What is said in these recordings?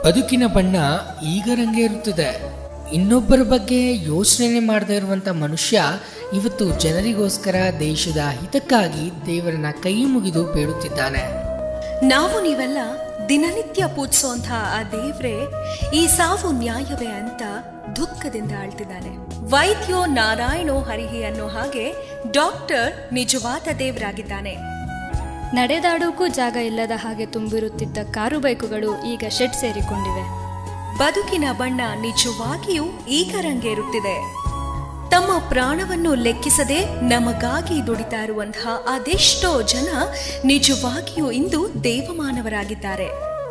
ಬದುಕಿನ ಬಣ್ಣ ಈಗ ರಂಗೇರುತ್ತದೆ ಇನ್ನೊಬ್ಬರ ಬಗ್ಗೆ ಯೋಚನೆ ಮಾಡದೇ ಇರುವಂಥ ಮನುಷ್ಯ ಇವತ್ತು ಜನರಿಗೋಸ್ಕರ ದೇಶದ ಹಿತಕ್ಕಾಗಿ ದೇವರನ್ನ ಕೈ ಮುಗಿದು ಬೇಡುತ್ತಿದ್ದಾನೆ ನಾವು ನೀವೆಲ್ಲ ದಿನನಿತ್ಯ ಪೂಜಿಸುವಂತಹ ಆ ದೇವ್ರೆ ಈ ಸಾವು ನ್ಯಾಯವೇ ಅಂತ ದುಃಖದಿಂದ ಆಳ್ತಿದ್ದಾನೆ ವೈದ್ಯೋ ನಾರಾಯಣೋ ಹರಿಹಿ ಅನ್ನೋ ಹಾಗೆ ಡಾಕ್ಟರ್ ನಿಜವಾದ ದೇವರಾಗಿದ್ದಾನೆ ನಡೆದಾಡೋಕ್ಕೂ ಜಾಗ ಇಲ್ಲದ ಹಾಗೆ ತುಂಬಿರುತ್ತಿದ್ದ ಕಾರು ಬೈಕುಗಳು ಈಗ ಶೆಡ್ ಸೇರಿಕೊಂಡಿವೆ ಬದುಕಿನ ಬಣ್ಣ ನಿಜವಾಗಿಯೂ ಈಗ ರಂಗೇರುತ್ತಿದೆ ತಮ್ಮ ಪ್ರಾಣವನ್ನು ಲೆಕ್ಕಿಸದೆ ನಮಗಾಗಿ ದುಡಿತಾ ಇರುವಂತಹ ಅದೆಷ್ಟೋ ಜನ ನಿಜವಾಗಿಯೂ ಇಂದು ದೇವಮಾನವರಾಗಿದ್ದಾರೆ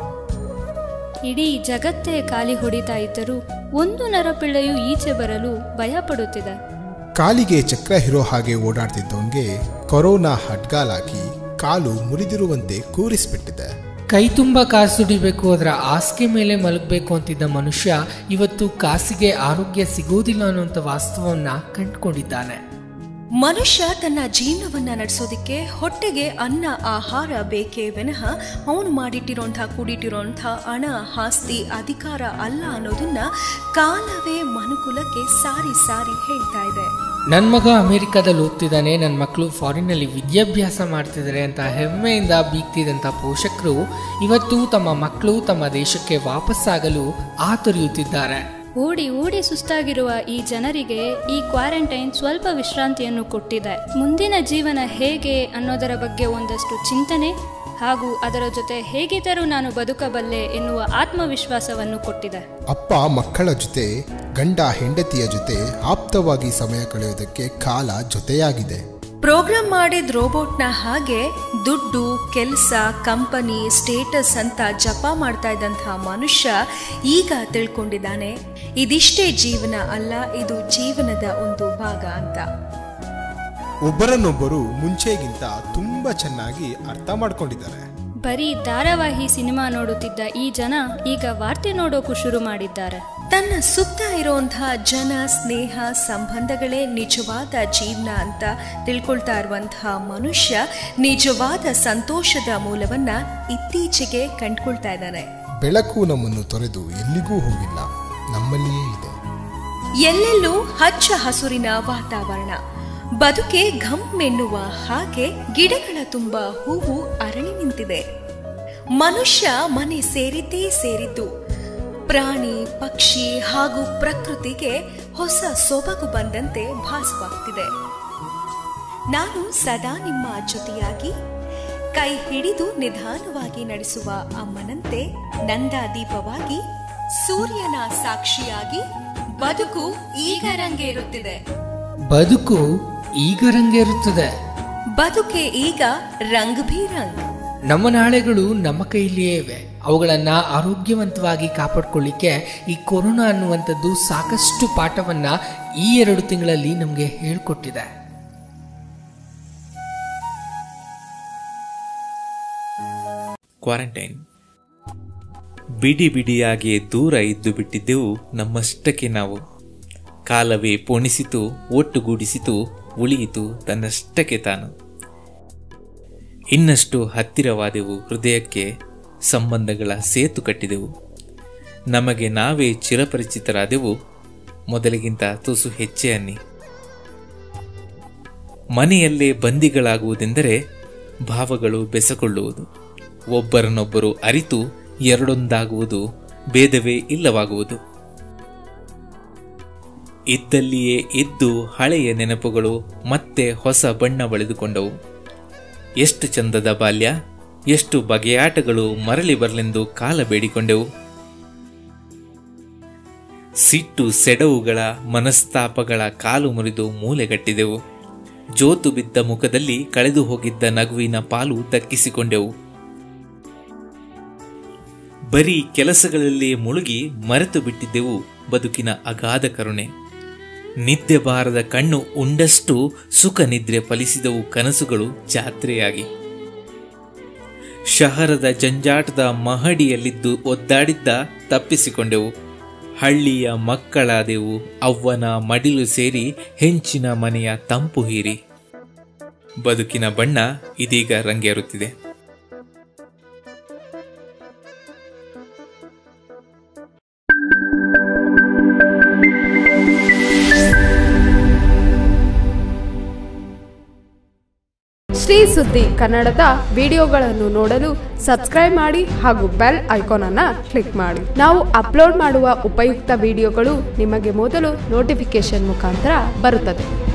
ಇಡೀ ಜಗತ್ತೇ ಖಾಲಿ ಹೊಡಿತಾ ಇದ್ದರೂ ಒಂದು ನರಪಿಳ್ಳೆಯು ಈಚೆ ಬರಲು ಭಯಪಡುತ್ತಿದೆ ಕಾಲಿಗೆ ಚಕ್ರ ಹಿರೋ ಹಾಗೆ ಓಡಾಡ್ತಿದ್ದವನ್ಗೆ ಕೊರೋನಾ ಹಡ್ಗಾಲಾಗಿ ಕಾಲು ಮುರಿದಿರುವಂತೆ ಕೂರಿಸ್ಬಿಟ್ಟಿದೆ ಕೈ ತುಂಬ ಕಾಸು ದುಡಿಬೇಕು ಅದರ ಹಾಸಿಗೆ ಮೇಲೆ ಮಲಗಬೇಕು ಅಂತಿದ್ದ ಮನುಷ್ಯ ಇವತ್ತು ಕಾಸಿಗೆ ಆರೋಗ್ಯ ಸಿಗೋದಿಲ್ಲ ಅನ್ನುವಂಥ ವಾಸ್ತವವನ್ನು ಕಂಡುಕೊಂಡಿದ್ದಾನೆ ಮನುಷ್ಯ ತನ್ನ ಜೀವನವನ್ನ ನಡೆಸೋದಿಕ್ಕೆ ಹೊಟ್ಟೆಗೆ ಅನ್ನ ಆಹಾರ ಬೇಕೇ ವಿನಃ ಅವನು ಮಾಡಿಟ್ಟಿರೋಂಥ ಕೂಡಿಟ್ಟಿರೋಂಥ ಹಣ ಆಸ್ತಿ ಅಧಿಕಾರ ಅಲ್ಲ ಅನ್ನೋದನ್ನ ಕಾಲವೇ ಮನುಕುಲಕ್ಕೆ ಸಾರಿ ಸಾರಿ ಹೇಳ್ತಾ ಇದೆ ನನ್ನ ಮಗ ಅಮೆರಿಕದಲ್ಲಿ ಓದ್ತಿದ್ದಾನೆ ನನ್ನ ಮಕ್ಕಳು ಫಾರಿನ್ನಲ್ಲಿ ವಿದ್ಯಾಭ್ಯಾಸ ಮಾಡ್ತಿದ್ದಾರೆ ಅಂತ ಹೆಮ್ಮೆಯಿಂದ ಬೀಗ್ತಿದ್ದಂಥ ಪೋಷಕರು ಇವತ್ತು ತಮ್ಮ ಮಕ್ಕಳು ತಮ್ಮ ದೇಶಕ್ಕೆ ವಾಪಸ್ಸಾಗಲು ಆತೊರೆಯುತ್ತಿದ್ದಾರೆ ಓಡಿ ಓಡಿ ಸುಸ್ತಾಗಿರುವ ಈ ಜನರಿಗೆ ಈ ಕ್ವಾರಂಟೈನ್ ಸ್ವಲ್ಪ ವಿಶ್ರಾಂತಿಯನ್ನು ಕೊಟ್ಟಿದೆ ಮುಂದಿನ ಜೀವನ ಹೇಗೆ ಅನ್ನೋದರ ಬಗ್ಗೆ ಒಂದಷ್ಟು ಚಿಂತನೆ ಹಾಗೂ ಅದರ ಜೊತೆ ಹೇಗಿದ್ದರೂ ನಾನು ಬದುಕಬಲ್ಲೆ ಎನ್ನುವ ಆತ್ಮವಿಶ್ವಾಸವನ್ನು ಕೊಟ್ಟಿದೆ ಅಪ್ಪ ಮಕ್ಕಳ ಜೊತೆ ಗಂಡ ಹೆಂಡತಿಯ ಜೊತೆ ಆಪ್ತವಾಗಿ ಸಮಯ ಕಳೆಯೋದಕ್ಕೆ ಕಾಲ ಜೊತೆಯಾಗಿದೆ ಪ್ರೋಗ್ರಾಮ್ ಮಾಡಿದ ರೋಬೋಟ್ನ ಹಾಗೆ ದುಡ್ಡು ಕೆಲಸ ಕಂಪನಿ ಸ್ಟೇಟಸ್ ಅಂತ ಜಪ ಮಾಡ್ತಾ ಇದ್ದಂತಹ ಮನುಷ್ಯ ಈಗ ತಿಳ್ಕೊಂಡಿದ್ದಾನೆ ಇದಿಷ್ಟೇ ಜೀವನ ಅಲ್ಲ ಇದು ಜೀವನದ ಒಂದು ಭಾಗ ಅಂತ ಒಬ್ಬರನ್ನೊಬ್ಬರು ಮುಂಚೆಗಿಂತ ತುಂಬಾ ಚೆನ್ನಾಗಿ ಅರ್ಥ ಮಾಡ್ಕೊಂಡಿದ್ದಾರೆ ಬರೀ ಧಾರಾವಾಹಿ ಸಿನಿಮಾ ನೋಡುತ್ತಿದ್ದ ಈ ಜನ ಈಗ ವಾರ್ತೆ ನೋಡೋಕು ಶುರು ಮಾಡಿದ್ದಾರೆ ತನ್ನ ಸುತ್ತ ಇರುವಂತಹ ಜನ ಸ್ನೇಹ ಸಂಬಂಧಗಳೇ ನಿಜವಾದ ಜೀವನ ಅಂತ ತಿಳ್ಕೊಳ್ತಾ ಇರುವಂತಹ ಮನುಷ್ಯ ನಿಜವಾದ ಸಂತೋಷದ ಮೂಲವನ್ನ ಇತ್ತೀಚೆಗೆ ಕಂಡ್ಕೊಳ್ತಾ ಇದ್ದಾನೆ ಬೆಳಕು ನಮ್ಮನ್ನು ತೊರೆದು ಎಲ್ಲಿಗೂ ಹೋಗಿಲ್ಲ ನಮ್ಮಲ್ಲಿಯೇ ಇದೆ ಎಲ್ಲೆಲ್ಲೂ ಹಚ್ಚ ಹಸುರಿನ ವಾತಾವರಣ ಬದುಕೆ ಘಮ್ ಎನ್ನುವ ಹಾಗೆ ಗಿಡಗಳ ತುಂಬ ಹೂವು ಅರಳಿ ನಿಂತಿದೆ ಮನುಷ್ಯ ಮನೆ ಸೇರಿದ್ದೇ ಸೇರಿದ್ದು ಪ್ರಾಣಿ ಪಕ್ಷಿ ಹಾಗೂ ಪ್ರಕೃತಿಗೆ ಹೊಸ ಸೊಬಗು ಬಂದಂತೆ ಭಾಸವಾಗ್ತಿದೆ ನಾನು ಸದಾ ನಿಮ್ಮ ಜೊತೆಯಾಗಿ ಕೈ ಹಿಡಿದು ನಿಧಾನವಾಗಿ ನಡೆಸುವ ಅಮ್ಮನಂತೆ ನಂದಾದೀಪವಾಗಿ ಸೂರ್ಯನ ಸಾಕ್ಷಿಯಾಗಿ ಬದುಕು ಈಗ ರಂಗೇರುತ್ತಿದೆ ಬದುಕು ಈಗ ರಂಗೇರುತ್ತದೆ ಬದುಕೆ ಈಗ ರಂಗ್ ಭೀ ರಂಗ್ ನಮ್ಮ ನಾಳೆಗಳು ನಮ್ಮ ಕೈಲಿಯೇ ಇವೆ ಅವುಗಳನ್ನು ಆರೋಗ್ಯವಂತವಾಗಿ ಕಾಪಾಡ್ಕೊಳ್ಳಿಕ್ಕೆ ಈ ಕೊರೋನಾ ಅನ್ನುವಂಥದ್ದು ಸಾಕಷ್ಟು ಪಾಠವನ್ನ ಈ ಎರಡು ತಿಂಗಳಲ್ಲಿ ನಮಗೆ ಹೇಳಿಕೊಟ್ಟಿದೆ ಕ್ವಾರಂಟೈನ್ ಬಿಡಿ ಬಿಡಿಯಾಗಿ ದೂರ ಇದ್ದು ಬಿಟ್ಟಿದ್ದೆವು ನಮ್ಮಷ್ಟಕ್ಕೆ ನಾವು ಕಾಲವೇ ಪೋಣಿಸಿತು ಒಟ್ಟುಗೂಡಿಸಿತು ಉಳಿಯಿತು ತನ್ನಷ್ಟಕ್ಕೆ ತಾನು ಇನ್ನಷ್ಟು ಹತ್ತಿರವಾದೆವು ಹೃದಯಕ್ಕೆ ಸಂಬಂಧಗಳ ಸೇತು ಕಟ್ಟಿದೆವು ನಮಗೆ ನಾವೇ ಚಿರಪರಿಚಿತರಾದೆವು ಮೊದಲಿಗಿಂತ ತುಸು ಹೆಚ್ಚೆ ಅನ್ನಿ ಮನೆಯಲ್ಲೇ ಬಂದಿಗಳಾಗುವುದೆಂದರೆ ಭಾವಗಳು ಬೆಸಕೊಳ್ಳುವುದು ಒಬ್ಬರನ್ನೊಬ್ಬರು ಅರಿತು ಎರಡೊಂದಾಗುವುದು ಭೇದವೇ ಇಲ್ಲವಾಗುವುದು ಇದ್ದಲ್ಲಿಯೇ ಇದ್ದು ಹಳೆಯ ನೆನಪುಗಳು ಮತ್ತೆ ಹೊಸ ಬಣ್ಣ ಬಳಿದುಕೊಂಡವು ಎಷ್ಟು ಚಂದದ ಬಾಲ್ಯ ಎಷ್ಟು ಬಗೆಯಾಟಗಳು ಮರಳಿ ಬರಲೆಂದು ಕಾಲ ಬೇಡಿಕೊಂಡೆವು ಸಿಟ್ಟು ಸೆಡವುಗಳ ಮನಸ್ತಾಪಗಳ ಕಾಲು ಮುರಿದು ಮೂಲೆಗಟ್ಟಿದೆವು ಜೋತು ಬಿದ್ದ ಮುಖದಲ್ಲಿ ಕಳೆದು ಹೋಗಿದ್ದ ನಗುವಿನ ಪಾಲು ದಕ್ಕಿಸಿಕೊಂಡೆವು ಬರೀ ಕೆಲಸಗಳಲ್ಲಿ ಮುಳುಗಿ ಮರೆತು ಬಿಟ್ಟಿದ್ದೆವು ಬದುಕಿನ ಅಗಾಧ ಕರುಣೆ ನಿದ್ದೆ ಬಾರದ ಕಣ್ಣು ಉಂಡಷ್ಟು ಸುಖ ನಿದ್ರೆ ಫಲಿಸಿದವು ಕನಸುಗಳು ಜಾತ್ರೆಯಾಗಿ ಶಹರದ ಜಂಜಾಟದ ಮಹಡಿಯಲ್ಲಿದ್ದು ಒದ್ದಾಡಿದ್ದ ತಪ್ಪಿಸಿಕೊಂಡೆವು ಹಳ್ಳಿಯ ಮಕ್ಕಳಾದೆವು ಅವ್ವನ ಮಡಿಲು ಸೇರಿ ಹೆಂಚಿನ ಮನೆಯ ತಂಪು ಹೀರಿ ಬದುಕಿನ ಬಣ್ಣ ಇದೀಗ ರಂಗೇರುತ್ತಿದೆ ಸುದ್ದಿ ಕನ್ನಡದ ವಿಡಿಯೋಗಳನ್ನು ನೋಡಲು ಸಬ್ಸ್ಕ್ರೈಬ್ ಮಾಡಿ ಹಾಗೂ ಬೆಲ್ ಐಕಾನ್ ಅನ್ನ ಕ್ಲಿಕ್ ಮಾಡಿ ನಾವು ಅಪ್ಲೋಡ್ ಮಾಡುವ ಉಪಯುಕ್ತ ವಿಡಿಯೋಗಳು ನಿಮಗೆ ಮೊದಲು ನೋಟಿಫಿಕೇಶನ್ ಮುಖಾಂತರ ಬರುತ್ತದೆ